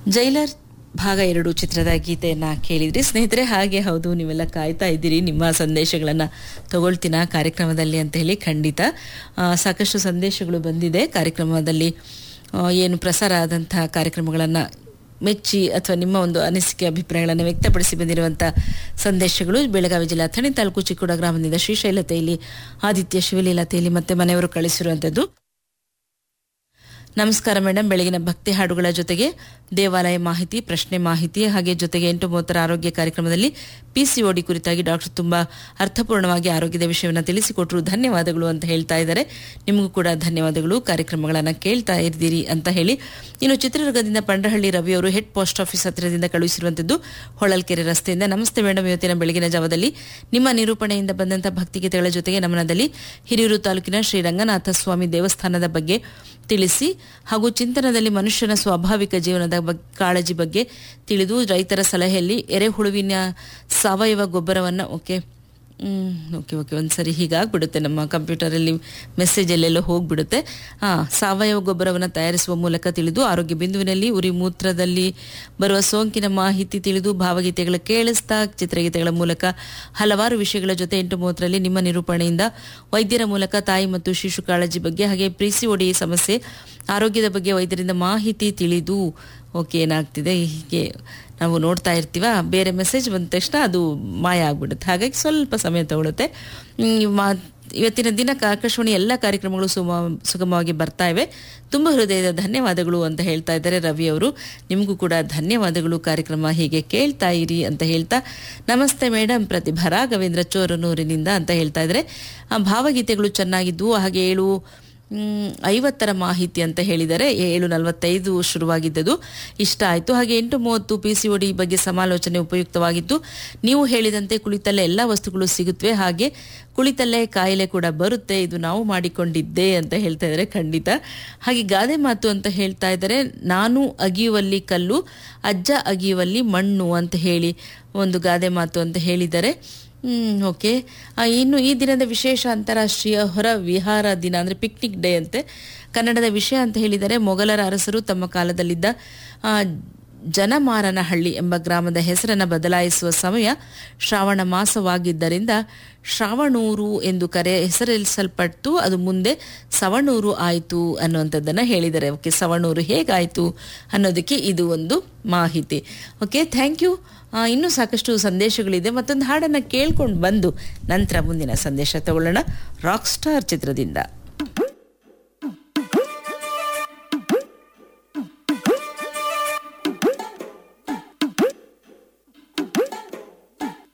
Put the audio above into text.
jailer ಭಾಗ ಎರಡು ಚಿತ್ರದ ಗೀತೆಯನ್ನ ಕೇಳಿದ್ರಿ ಸ್ನೇಹಿತರೆ ಹಾಗೆ ಹೌದು ನೀವೆಲ್ಲ ಕಾಯ್ತಾ ಇದ್ದೀರಿ ನಿಮ್ಮ ಸಂದೇಶಗಳನ್ನು ತಗೊಳ್ತೀನ ಕಾರ್ಯಕ್ರಮದಲ್ಲಿ ಅಂತ ಹೇಳಿ ಖಂಡಿತ ಆ, ಸಾಕಷ್ಟು ಸಂದೇಶಗಳು ಬಂದಿದೆ ಕಾರ್ಯಕ್ರಮದಲ್ಲಿ ಆ, ಏನು ಪ್ರಸಾರ ಆದಂತಹ ಕಾರ್ಯಕ್ರಮಗಳನ್ನು ಮೆಚ್ಚಿ ಅಥವಾ ನಿಮ್ಮ ಒಂದು ಅನಿಸಿಕೆ ಅಭಿಪ್ರಾಯಗಳನ್ನು ವ್ಯಕ್ತಪಡಿಸಿ ಬಂದಿರುವಂಥ ಸಂದೇಶಗಳು ಬೆಳಗಾವಿ ಜಿಲ್ಲಾ ಅಥಣಿ ತಾಲೂಕು ಚಿಕ್ಕೂಡ ಗ್ರಾಮದಿಂದ ಶ್ರೀಶೈಲತೆಯಲ್ಲಿ ಆದಿತ್ಯ ಶಿವಲೀಲತೆಯಲ್ಲಿ ಮತ್ತೆ ಮನೆಯವರು ಕಳಿಸಿರುವಂಥದ್ದು ನಮಸ್ಕಾರ ಮೇಡಮ್ ಬೆಳಗಿನ ಭಕ್ತಿ ಹಾಡುಗಳ ಜೊತೆಗೆ ದೇವಾಲಯ ಮಾಹಿತಿ ಪ್ರಶ್ನೆ ಮಾಹಿತಿ ಹಾಗೆ ಜೊತೆಗೆ ಎಂಟು ಮೂವತ್ತರ ಆರೋಗ್ಯ ಕಾರ್ಯಕ್ರಮದಲ್ಲಿ ಪಿಸಿಒಡಿ ಕುರಿತಾಗಿ ಡಾಕ್ಟರ್ ತುಂಬಾ ಅರ್ಥಪೂರ್ಣವಾಗಿ ಆರೋಗ್ಯದ ವಿಷಯವನ್ನು ತಿಳಿಸಿಕೊಟ್ರು ಧನ್ಯವಾದಗಳು ಅಂತ ಹೇಳ್ತಾ ಇದ್ದಾರೆ ನಿಮಗೂ ಕೂಡ ಧನ್ಯವಾದಗಳು ಕಾರ್ಯಕ್ರಮಗಳನ್ನು ಕೇಳ್ತಾ ಇದ್ದೀರಿ ಅಂತ ಹೇಳಿ ಇನ್ನು ಚಿತ್ರದುರ್ಗದಿಂದ ಪಂಡಹಳ್ಳಿ ರವಿ ಅವರು ಹೆಡ್ ಪೋಸ್ಟ್ ಆಫೀಸ್ ಹತ್ತಿರದಿಂದ ಕಳುಹಿಸಿರುವಂಥದ್ದು ಹೊಳಲ್ಕೆರೆ ರಸ್ತೆಯಿಂದ ನಮಸ್ತೆ ಮೇಡಮ್ ಇವತ್ತಿನ ಬೆಳಗಿನ ಜಾವದಲ್ಲಿ ನಿಮ್ಮ ನಿರೂಪಣೆಯಿಂದ ಬಂದಂತಹ ಭಕ್ತಿಗೀತೆಗಳ ಜೊತೆಗೆ ನಮನದಲ್ಲಿ ಹಿರಿಯೂರು ತಾಲೂಕಿನ ಶ್ರೀ ರಂಗನಾಥ ಸ್ವಾಮಿ ದೇವಸ್ಥಾನದ ಬಗ್ಗೆ ತಿಳಿಸಿ ಹಾಗೂ ಚಿಂತನದಲ್ಲಿ ಮನುಷ್ಯನ ಸ್ವಾಭಾವಿಕ ಜೀವನದ ಬಗ್ಗೆ ಕಾಳಜಿ ಬಗ್ಗೆ ತಿಳಿದು ರೈತರ ಸಲಹೆಯಲ್ಲಿ ಎರೆಹುಳುವಿನ ಸಾವಯವ ಗೊಬ್ಬರವನ್ನು ಓಕೆ ಓಕೆ ಓಕೆ ಒಂದ್ಸರಿ ಹೀಗಾಗ್ಬಿಡುತ್ತೆ ನಮ್ಮ ಕಂಪ್ಯೂಟರಲ್ಲಿ ಮೆಸೇಜಲ್ಲೆಲ್ಲೋ ಹೋಗ್ಬಿಡುತ್ತೆ ಹಾಂ ಸಾವಯವ ಗೊಬ್ಬರವನ್ನು ತಯಾರಿಸುವ ಮೂಲಕ ತಿಳಿದು ಆರೋಗ್ಯ ಬಿಂದುವಿನಲ್ಲಿ ಉರಿ ಮೂತ್ರದಲ್ಲಿ ಬರುವ ಸೋಂಕಿನ ಮಾಹಿತಿ ತಿಳಿದು ಭಾವಗೀತೆಗಳ ಕೇಳಿಸ್ತಾ ಚಿತ್ರಗೀತೆಗಳ ಮೂಲಕ ಹಲವಾರು ವಿಷಯಗಳ ಜೊತೆ ಎಂಟು ಮೂವತ್ತರಲ್ಲಿ ನಿಮ್ಮ ನಿರೂಪಣೆಯಿಂದ ವೈದ್ಯರ ಮೂಲಕ ತಾಯಿ ಮತ್ತು ಶಿಶು ಕಾಳಜಿ ಬಗ್ಗೆ ಹಾಗೆ ಪ್ರೀಸಿ ಒಡಿ ಸಮಸ್ಯೆ ಆರೋಗ್ಯದ ಬಗ್ಗೆ ವೈದ್ಯರಿಂದ ಮಾಹಿತಿ ತಿಳಿದು ಓಕೆ ಏನಾಗ್ತಿದೆ ಹೀಗೆ ನಾವು ನೋಡ್ತಾ ಇರ್ತೀವ ಬೇರೆ ಮೆಸೇಜ್ ಬಂದ ತಕ್ಷಣ ಅದು ಮಾಯ ಆಗ್ಬಿಡುತ್ತೆ ಹಾಗಾಗಿ ಸ್ವಲ್ಪ ಸಮಯ ತಗೊಳುತ್ತೆ ಹ್ಮ್, ಮಾ- ಇವತ್ತಿನ ದಿನಕ್ಕೆ ಆಕಾಶವಾಣಿ ಎಲ್ಲ ಕಾರ್ಯಕ್ರಮಗಳು ಸುಮ ಸುಗಮವಾಗಿ ಬರ್ತಾ ಇವೆ ತುಂಬ ಹೃದಯದ ಧನ್ಯವಾದಗಳು ಅಂತ ಹೇಳ್ತಾ ಇದ್ದಾರೆ ರವಿ ಅವರು ನಿಮಗೂ ಕೂಡ ಧನ್ಯವಾದಗಳು ಕಾರ್ಯಕ್ರಮ ಹೀಗೆ ಕೇಳ್ತಾ ಇರಿ ಅಂತ ಹೇಳ್ತಾ ನಮಸ್ತೆ ಮೇಡಮ್ ಪ್ರತಿಭಾ ರಾಘವೇಂದ್ರ ಚೋರನೂರಿನಿಂದ ಅಂತ ಹೇಳ್ತಾ ಇದ್ದಾರೆ ಆ ಭಾವಗೀತೆಗಳು ಚೆನ್ನಾಗಿದ್ವು ಹಾಗೆ ಏಳು ಮ್, ಐವತ್ತರ ಮಾಹಿತಿ ಅಂತ ಹೇಳಿದರೆ ಏಳು ನಲವತ್ತೈದು ಶುರುವಾಗಿದ್ದದು ಇಷ್ಟ ಆಯಿತು ಹಾಗೆ ಎಂಟು ಮೂವತ್ತು ಪಿ ಸಿ ಒಡಿ ಬಗ್ಗೆ ಸಮಾಲೋಚನೆ ಉಪಯುಕ್ತವಾಗಿತ್ತು ನೀವು ಹೇಳಿದಂತೆ ಕುಳಿತಲ್ಲೇ ಎಲ್ಲ ವಸ್ತುಗಳು ಸಿಗುತ್ತವೆ ಹಾಗೆ ಕುಳಿತಲ್ಲೇ ಕಾಯಿಲೆ ಕೂಡ ಬರುತ್ತೆ ಇದು ನಾವು ಮಾಡಿಕೊಂಡಿದ್ದೆ ಅಂತ ಹೇಳ್ತಾ ಇದ್ದಾರೆ ಖಂಡಿತ ಹಾಗೆ ಗಾದೆ ಮಾತು ಅಂತ ಹೇಳ್ತಾ ಇದ್ದಾರೆ ನಾನು ಅಗಿಯುವಲ್ಲಿ ಕಲ್ಲು ಅಜ್ಜ ಅಗಿಯುವಲ್ಲಿ ಮಣ್ಣು ಅಂತ ಹೇಳಿ ಒಂದು ಗಾದೆ ಮಾತು ಅಂತ ಹೇಳಿದ್ದಾರೆ ಹ್ಮ್ ಓಕೆ ಆ, ಇನ್ನು ಈ ದಿನದ ವಿಶೇಷ ಅಂತಾರಾಷ್ಟ್ರೀಯ ಹೊರ ವಿಹಾರ ದಿನ ಅಂದರೆ ಪಿಕ್ನಿಕ್ ಡೇ ಅಂತೆ ಕನ್ನಡದ ವಿಷಯ ಅಂತ ಹೇಳಿದರೆ ಮೊಘಲರ ಅರಸರು ತಮ್ಮ ಕಾಲದಲ್ಲಿದ್ದ ಆ, ಜನಮಾರನಹಳ್ಳಿ ಎಂಬ ಗ್ರಾಮದ ಹೆಸರನ್ನು ಬದಲಾಯಿಸುವ ಸಮಯ ಶ್ರಾವಣ ಮಾಸವಾಗಿದ್ದರಿಂದ ಶ್ರಾವಣೂರು ಎಂದು ಕರೆ ಹೆಸರಿಸಲ್ಪಟ್ಟು ಅದು ಮುಂದೆ ಸವಣೂರು ಆಯಿತು ಅನ್ನುವಂಥದ್ದನ್ನು ಹೇಳಿದ್ದಾರೆ ಓಕೆ ಸವಣೂರು ಹೇಗಾಯಿತು ಅನ್ನೋದಕ್ಕೆ ಇದು ಒಂದು ಮಾಹಿತಿ ಓಕೆ ಥ್ಯಾಂಕ್ ಯು ಇನ್ನೂ ಸಾಕಷ್ಟು ಸಂದೇಶಗಳಿದೆ ಮತ್ತೊಂದು ಹಾಡನ್ನು ಕೇಳ್ಕೊಂಡು ಬಂದು ನಂತರ ಮುಂದಿನ ಸಂದೇಶ ತಗೊಳ್ಳೋಣ ರಾಕ್ ಸ್ಟಾರ್ ಚಿತ್ರದಿಂದ